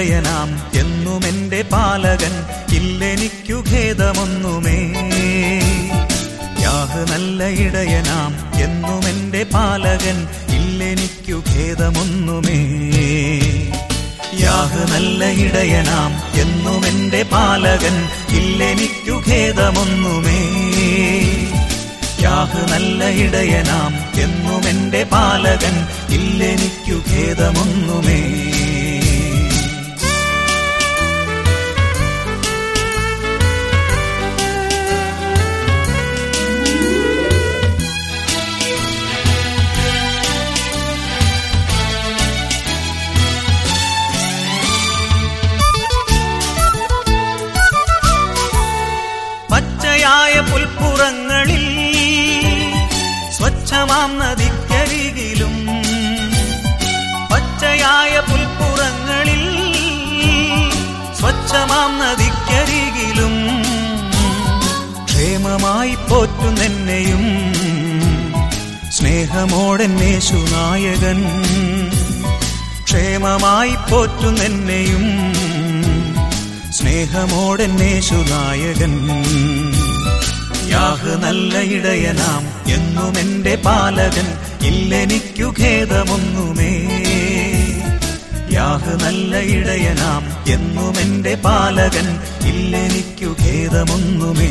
ഇടയനാം എന്നും എന്റെ പാലകൻ ഇല്ലെനിക്കു ഖേദമൊന്നുമേ യാഹ് നല്ല ഇടയനാം എന്നും എന്റെ പാലകൻ ഇല്ലെനിക്കു ഖേദമൊന്നുമേ യാഹ് നല്ല ഇടയനാം എന്നും എന്റെ പാലകൻ ഇല്ലെനിക്കു ഖേദമൊന്നുമേ യാഹ് നല്ല ഇടയനാം എന്നും എന്റെ പാലകൻ ഇല്ലെനിക്കു ഖേദമൊന്നുമേ പച്ചയായ പുൽപ്പുറങ്ങളിൽ സ്വച്ഛമാം നദിക്കരികിലും പച്ചയായ പുൽപ്പുറങ്ങളിൽ സ്വച്ഛമാം നദിക്കരികിലും ക്ഷേമമായി പോറ്റുന്നെന്നെയും സ്നേഹമോടെന്നേശു നായകൻ ക്ഷേമമായി പോറ്റുന്നെന്നെയും സ്നേഹമോടെന്നേശു നായകൻ യാഹ് നല്ല ഇടയനാം എന്നും എന്റെ പാലകൻ ഇല്ലെനിക്കു ഖേദമൊന്നുമേ യാഹ് നല്ല ഇടയനാം എന്നും എന്റെ പാലകൻ ഇല്ലെനിക്കു ഖേദമൊന്നുമേ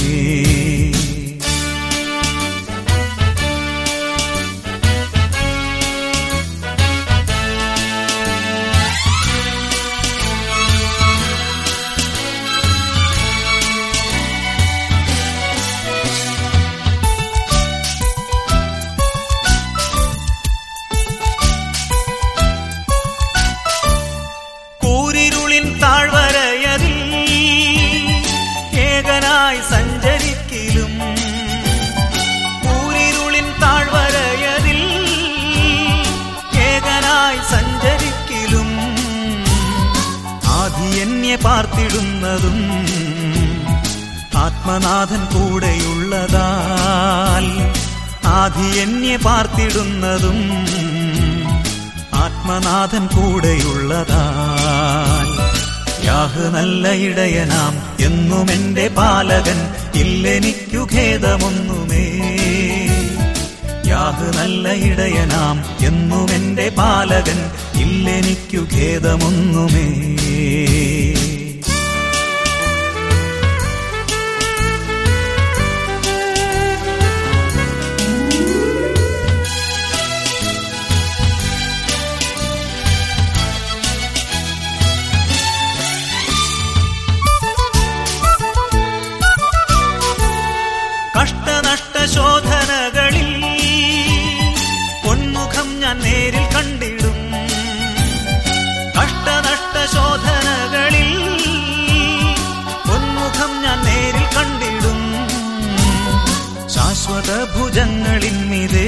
കൂരിരുളിൻ താഴ്വരയതിൽ ഏകനായി സഞ്ചരിക്കിലും കൂരിരുളിൻ താഴ്വരയതിൽ ഏകനായി സഞ്ചരിക്കിലും ആദിയന്യെ പാർത്തിടുന്നതും ആത്മനാഥൻ കൂടെയുള്ളതാൽ ആദിയന്യെ പാർത്തിടുന്നതും ആത്മനാഥൻ കൂടെയുള്ളതാൽ യാഹ് നല്ല ഇടയനാം എന്നും എന്റെ പാലകൻ ഇല്ലെനിക്കു ഖേദമൊന്നുമേ യാഹ് നല്ല ഇടയനാം എന്നും എന്റെ പാലകൻ ഇല്ലെനിക്കു ഖേദമൊന്നുമേ കഷ്ടനഷ്ട ശോധനകളിൽ പൊന്മുഖം ഞാൻ നേരിൽ കണ്ടിടും കഷ്ടനഷ്ട ശോധനകളിൽ പൊന്മുഖം ഞാൻ നേരിൽ കണ്ടിടും ശാശ്വത ഭുജങ്ങളിന്മിതേ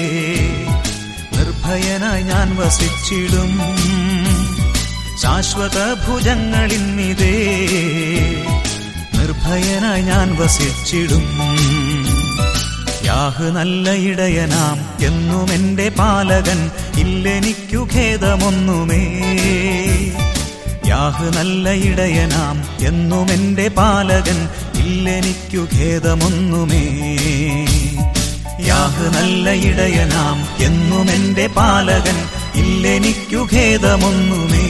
നിർഭയനായി ഞാൻ വസിച്ചിടും ശാശ്വത ഭുജങ്ങളിന്മിതേ നിർഭയനായി ഞാൻ വസിച്ചിടും യാഹ് നല്ല ഇടയനാം എന്നും എന്റെ പാലകൻ ഇല്ലെനിക്കു ഖേദമൊന്നുമേ യാഹ് നല്ല ഇടയനാം എന്നും എന്റെ പാലകൻ ഇല്ലെനിക്കു ഖേദമൊന്നുമേ യാഹ് നല്ല ഇടയനാം എന്നും എന്റെ പാലകൻ ഇല്ലെനിക്കു ഖേദമൊന്നുമേ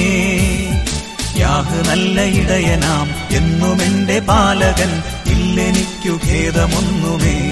യാഹ് നല്ല ഇടയനാം എന്നും എന്റെ പാലകൻ ഇല്ലെനിക്കു ഖേദമൊന്നുമേ